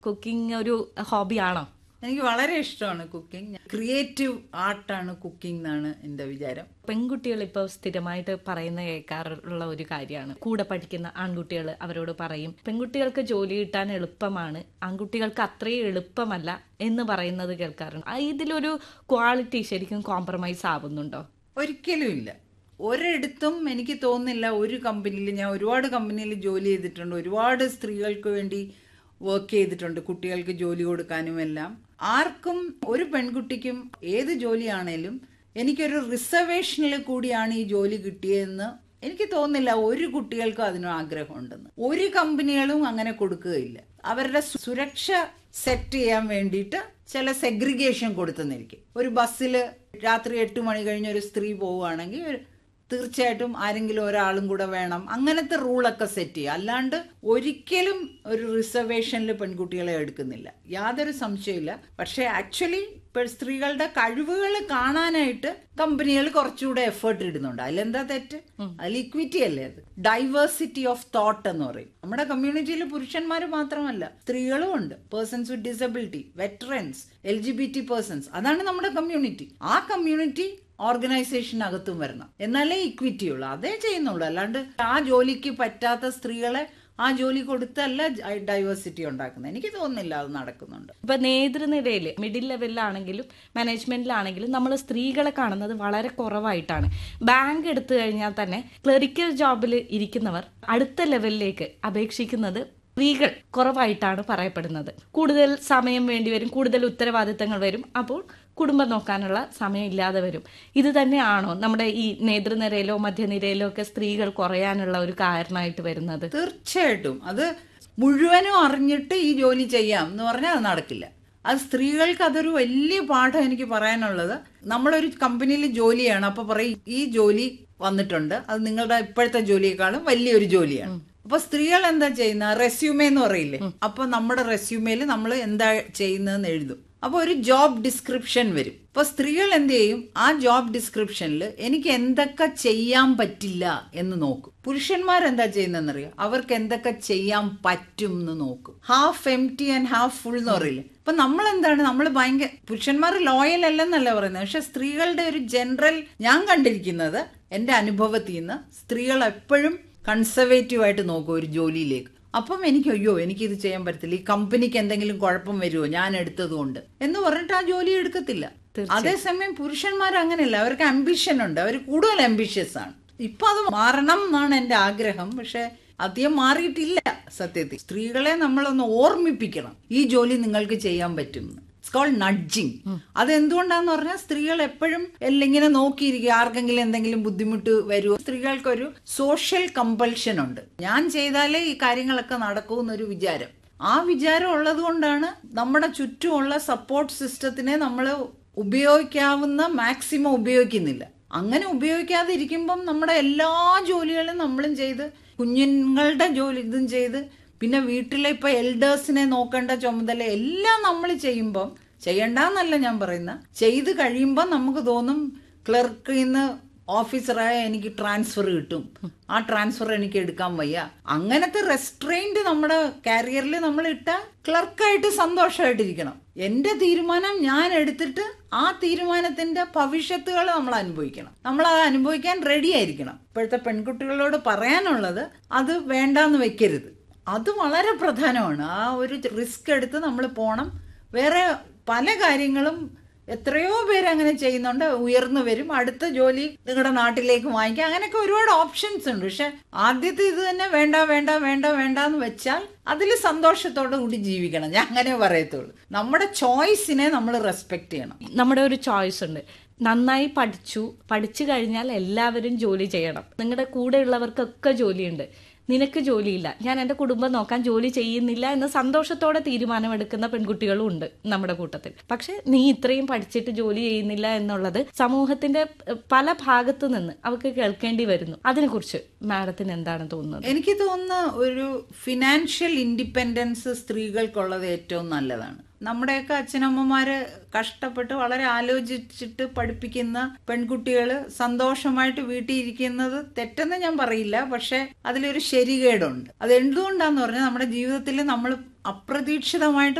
cooking ഒരു ഹോബിയാണോ എനിക്ക് വളരെ ഇഷ്ടമാണ് കുക്കിംഗ് ക്രിയേറ്റീവ് ആർട്ടാണ് കുക്കിംഗ് എന്നാണ് എൻ്റെ വിചാരം പെൺകുട്ടികൾ ഇപ്പോൾ സ്ഥിരമായിട്ട് പറയുന്ന കേൾക്കാറുള്ള ഒരു കാര്യമാണ് കൂടെ പഠിക്കുന്ന ആൺകുട്ടികൾ അവരോട് പറയും പെൺകുട്ടികൾക്ക് ജോലി കിട്ടാൻ എളുപ്പമാണ് ആൺകുട്ടികൾക്ക് അത്രയും എളുപ്പമല്ല എന്ന് പറയുന്നത് കേൾക്കാറുണ്ട് ആ, ഇതിലൊരു ക്വാളിറ്റി ശരിക്കും കോംപ്രമൈസ് ആവുന്നുണ്ടോ ഒരിക്കലും ഇല്ല ഒരിടത്തും എനിക്ക് തോന്നുന്നില്ല ഒരു കമ്പനിയിൽ ഞാൻ ഒരുപാട് കമ്പനിയിൽ ജോലി ചെയ്തിട്ടുണ്ട് ഒരുപാട് സ്ത്രീകൾക്ക് വേണ്ടി വർക്ക് ചെയ്തിട്ടുണ്ട് കുട്ടികൾക്ക് ജോലി കൊടുക്കാനും എല്ലാം ആർക്കും ഒരു പെൺകുട്ടിക്കും ഏത് ജോലിയാണേലും എനിക്കൊരു റിസർവേഷനിൽ കൂടിയാണ് ഈ ജോലി കിട്ടിയതെന്ന് എനിക്ക് തോന്നുന്നില്ല ഒരു കുട്ടികൾക്കും അതിന് ആഗ്രഹമുണ്ടെന്ന് ഒരു കമ്പനികളും അങ്ങനെ കൊടുക്കുകയില്ല അവരുടെ സു- സുരക്ഷ സെറ്റ് ചെയ്യാൻ വേണ്ടിയിട്ട് ചില സെഗ്രിഗേഷൻ കൊടുത്തെന്നിരിക്കും ഒരു ബസ്സിൽ രാത്രി എട്ട് മണി കഴിഞ്ഞ് ഒരു സ്ത്രീ പോവുകയാണെങ്കിൽ ഒരു- തീർച്ചയായിട്ടും ആരെങ്കിലും ഒരാളും കൂടെ വേണം അങ്ങനത്തെ റൂളൊക്കെ സെറ്റ് ചെയ്യുക അല്ലാണ്ട് ഒരിക്കലും ഒരു റിസർവേഷനിൽ പെൺകുട്ടികളെ എടുക്കുന്നില്ല യാതൊരു സംശയമില്ല പക്ഷേ ആക്ച്വലി ഇപ്പോൾ സ്ത്രീകളുടെ കഴിവുകൾ കാണാനായിട്ട് കമ്പനികൾ കുറച്ചുകൂടെ എഫേർട്ട് ഇടുന്നുണ്ട് അതിലെന്താ തെറ്റ് അതിൽ ഇക്വിറ്റി അല്ലേ അത് ഡൈവേഴ്സിറ്റി ഓഫ് തോട്ട് എന്ന് പറയും നമ്മുടെ കമ്മ്യൂണിറ്റിയിൽ പുരുഷന്മാർ മാത്രമല്ല സ്ത്രീകളും ഉണ്ട് persons with disability veterans L G B T persons അതാണ് നമ്മുടെ കമ്മ്യൂണിറ്റി ആ കമ്മ്യൂണിറ്റി ഓർഗനൈസേഷനകത്തും വരണം എന്നാലേ ഇക്വിറ്റി ഉള്ളൂ അതേ ചെയ്യുന്നുള്ളൂ അല്ലാണ്ട് ആ ജോലിക്ക് പറ്റാത്ത സ്ത്രീകളെ ആ ജോലി കൊടുത്തല്ല ഡൈവേഴ്സിറ്റി ഉണ്ടാക്കുന്നത് എനിക്ക് തോന്നുന്നില്ല അത് നടക്കുന്നുണ്ട് ഇപ്പൊ നേതൃനിരയിൽ മിഡിൽ ലെവലിലാണെങ്കിലും മാനേജ്മെന്റിലാണെങ്കിലും നമ്മൾ സ്ത്രീകളെ കാണുന്നത് വളരെ കുറവായിട്ടാണ് ബാങ്ക് എടുത്തു കഴിഞ്ഞാൽ തന്നെ ക്ലറിക്കൽ ജോബിൽ ഇരിക്കുന്നവർ അടുത്ത ലെവലിലേക്ക് അപേക്ഷിക്കുന്നത് സ്ത്രീകൾ കുറവായിട്ടാണ് പറയപ്പെടുന്നത് കൂടുതൽ സമയം വേണ്ടി വരും കൂടുതൽ ഉത്തരവാദിത്തങ്ങൾ വരും അപ്പോൾ കുടുംബം നോക്കാനുള്ള സമയം ഇല്ലാതെ വരും ഇത് തന്നെയാണോ നമ്മുടെ ഈ നേതൃനിരയിലോ മധ്യനിരയിലോ ഒക്കെ സ്ത്രീകൾ കുറയാനുള്ള ഒരു കാരണമായിട്ട് വരുന്നത് തീർച്ചയായിട്ടും അത് മുഴുവനും അറിഞ്ഞിട്ട് ഈ ജോലി ചെയ്യാം എന്ന് പറഞ്ഞാൽ അത് നടക്കില്ല അത് സ്ത്രീകൾക്ക് അതൊരു വലിയ പാഠം എനിക്ക് പറയാനുള്ളത് നമ്മളൊരു കമ്പനിയിൽ ജോലിയാണ് അപ്പൊ പറയും ഈ ജോലി വന്നിട്ടുണ്ട് അത് നിങ്ങളുടെ ഇപ്പോഴത്തെ ജോലിയെക്കാളും വലിയൊരു ജോലിയാണ് അപ്പൊ സ്ത്രീകൾ എന്താ ചെയ്യുന്ന റെസ്യൂമേ എന്ന് പറയില്ലേ അപ്പൊ നമ്മുടെ റെസ്യൂമേയിൽ നമ്മൾ എന്താ ചെയ്യുന്നതെന്ന് എഴുതും അപ്പൊ ഒരു ജോബ് ഡിസ്ക്രിപ്ഷൻ വരും അപ്പൊ സ്ത്രീകൾ എന്ത് ചെയ്യും ആ ജോബ് ഡിസ്ക്രിപ്ഷനിൽ എനിക്ക് എന്തൊക്കെ ചെയ്യാൻ പറ്റില്ല എന്ന് നോക്കും പുരുഷന്മാരെന്താ ചെയ്യുന്നതെന്നറിയോ അവർക്ക് എന്തൊക്കെ ചെയ്യാൻ പറ്റും എന്ന് നോക്കും half M T and half full എന്ന് പറയില്ലേ അപ്പൊ നമ്മൾ എന്താണ് നമ്മൾ ഭയങ്കര പുരുഷന്മാർ ലോയൽ അല്ലെന്നല്ല പറയുന്നത് പക്ഷെ സ്ത്രീകളുടെ ഒരു ജനറൽ ഞാൻ കണ്ടിരിക്കുന്നത് എന്റെ അനുഭവത്തിൽ നിന്ന് സ്ത്രീകൾ എപ്പോഴും കൺസർവേറ്റീവ് ആയിട്ട് നോക്കും ഒരു ജോലിയിലേക്ക് അപ്പം എനിക്ക് അയ്യോ എനിക്ക് ഇത് ചെയ്യാൻ പറ്റത്തില്ല ഈ കമ്പനിക്ക് എന്തെങ്കിലും കുഴപ്പം വരുമോ ഞാൻ എടുത്തത് കൊണ്ട് എന്ന് പറഞ്ഞിട്ട് ആ ജോലി എടുക്കത്തില്ല അതേസമയം പുരുഷന്മാർ അങ്ങനെയല്ല അവർക്ക് അംബിഷൻ ഉണ്ട് അവർ കൂടുതൽ അംബിഷ്യസ് ആണ് ഇപ്പൊ അത് മാറണം എന്നാണ് എന്റെ ആഗ്രഹം പക്ഷെ അധികം മാറിയിട്ടില്ല സത്യത്തിൽ സ്ത്രീകളെ നമ്മളൊന്ന് ഓർമ്മിപ്പിക്കണം ഈ ജോലി നിങ്ങൾക്ക് ചെയ്യാൻ പറ്റും ഇറ്റ്സ് കോൾഡ് നഡ്ജിങ് അത് എന്തുകൊണ്ടാന്ന് പറഞ്ഞാൽ സ്ത്രീകൾ എപ്പോഴും എല്ലാം ഇങ്ങനെ നോക്കിയിരിക്കും ആർക്കെങ്കിലും എന്തെങ്കിലും ബുദ്ധിമുട്ട് വരുമോ സ്ത്രീകൾക്കൊരു സോഷ്യൽ കമ്പൽഷൻ ഉണ്ട് ഞാൻ ചെയ്താലേ ഈ കാര്യങ്ങളൊക്കെ നടക്കൂ എന്നൊരു വിചാരം ആ വിചാരം ഉള്ളത് കൊണ്ടാണ് നമ്മുടെ ചുറ്റുമുള്ള സപ്പോർട്ട് സിസ്റ്റത്തിനെ നമ്മൾ ഉപയോഗിക്കാവുന്ന മാക്സിമം ഉപയോഗിക്കുന്നില്ല അങ്ങനെ ഉപയോഗിക്കാതെ ഇരിക്കുമ്പം നമ്മുടെ എല്ലാ ജോലികളും നമ്മളും ചെയ്ത് കുഞ്ഞുങ്ങളുടെ ജോലി ഇതും ചെയ്ത് പിന്നെ വീട്ടിലെ ഇപ്പൊ എൽഡേഴ്സിനെ നോക്കേണ്ട ചുമതല എല്ലാം നമ്മൾ ചെയ്യുമ്പം ചെയ്യണ്ടെന്നല്ല ഞാൻ പറയുന്ന ചെയ്ത് കഴിയുമ്പോൾ നമുക്ക് തോന്നും ക്ലർക്കിൽ നിന്ന് ഓഫീസറായ എനിക്ക് ട്രാൻസ്ഫർ കിട്ടും ആ ട്രാൻസ്ഫർ എനിക്ക് എടുക്കാൻ വയ്യ അങ്ങനത്തെ റെസ്ട്രെയിൻഡ് നമ്മുടെ കാരിയറിൽ നമ്മൾ ഇട്ട ക്ലർക്കായിട്ട് സന്തോഷമായിട്ടിരിക്കണം എന്റെ തീരുമാനം ഞാൻ എടുത്തിട്ട് ആ തീരുമാനത്തിന്റെ ഭവിഷ്യത്തുകൾ നമ്മൾ അനുഭവിക്കണം നമ്മൾ അത് അനുഭവിക്കാൻ റെഡി ആയിരിക്കണം ഇപ്പോഴത്തെ പെൺകുട്ടികളോട് പറയാനുള്ളത് അത് വേണ്ടാന്ന് വെക്കരുത് അത് വളരെ പ്രധാനമാണ് ആ ഒരു റിസ്ക് എടുത്ത് നമ്മൾ പോണം വേറെ പല കാര്യങ്ങളും എത്രയോ പേര് അങ്ങനെ ചെയ്യുന്നുണ്ട് ഉയർന്നു വരും അടുത്ത ജോലി നിങ്ങളുടെ നാട്ടിലേക്ക് വാങ്ങിക്കാം അങ്ങനെയൊക്കെ ഒരുപാട് ഓപ്ഷൻസ് ഉണ്ട് പക്ഷെ ആദ്യത്തെ ഇത് തന്നെ വേണ്ട വേണ്ട വേണ്ട വേണ്ട എന്ന് വെച്ചാൽ അതിൽ സന്തോഷത്തോടെ കൂടി ജീവിക്കണം ഞാൻ അങ്ങനെ പറയത്തുള്ളൂ നമ്മുടെ ചോയ്സിനെ നമ്മൾ റെസ്പെക്ട് ചെയ്യണം നമ്മുടെ ഒരു ചോയ്സ് ഉണ്ട് നന്നായി പഠിച്ചു പഠിച്ചു കഴിഞ്ഞാൽ എല്ലാവരും ജോലി ചെയ്യണം നിങ്ങളുടെ കൂടെയുള്ളവർക്കൊക്കെ ജോലിയുണ്ട് നിനക്ക് ജോലിയില്ല ഞാൻ എൻ്റെ കുടുംബം നോക്കാൻ ജോലി ചെയ്യുന്നില്ല എന്ന് സന്തോഷത്തോടെ തീരുമാനമെടുക്കുന്ന പെൺകുട്ടികളും ഉണ്ട് നമ്മുടെ കൂട്ടത്തിൽ പക്ഷെ നീ ഇത്രയും പഠിച്ചിട്ട് ജോലി ചെയ്യുന്നില്ല എന്നുള്ളത് സമൂഹത്തിന്റെ ഏഹ്, പല ഭാഗത്തു നിന്ന് അവർക്ക് കേൾക്കേണ്ടി വരുന്നു അതിനെക്കുറിച്ച് മാഡത്തിന് എന്താണ് തോന്നുന്നത് എനിക്ക് തോന്നുന്ന ഒരു ഫിനാൻഷ്യൽ ഇൻഡിപെൻഡൻസ് സ്ത്രീകൾക്കുള്ളത് ഏറ്റവും നല്ലതാണ് നമ്മുടെയൊക്കെ അച്ഛനമ്മമാര് കഷ്ടപ്പെട്ട് വളരെ ആലോചിച്ചിട്ട് പഠിപ്പിക്കുന്ന പെൺകുട്ടികൾ സന്തോഷമായിട്ട് വീട്ടിൽ ഇരിക്കുന്നത് തെറ്റെന്ന് ഞാൻ പറയില്ല പക്ഷെ അതിലൊരു ശരികേടുണ്ട് അത് എന്തുകൊണ്ടാന്ന് പറഞ്ഞാൽ നമ്മുടെ ജീവിതത്തിൽ നമ്മൾ അപ്രതീക്ഷിതമായിട്ട്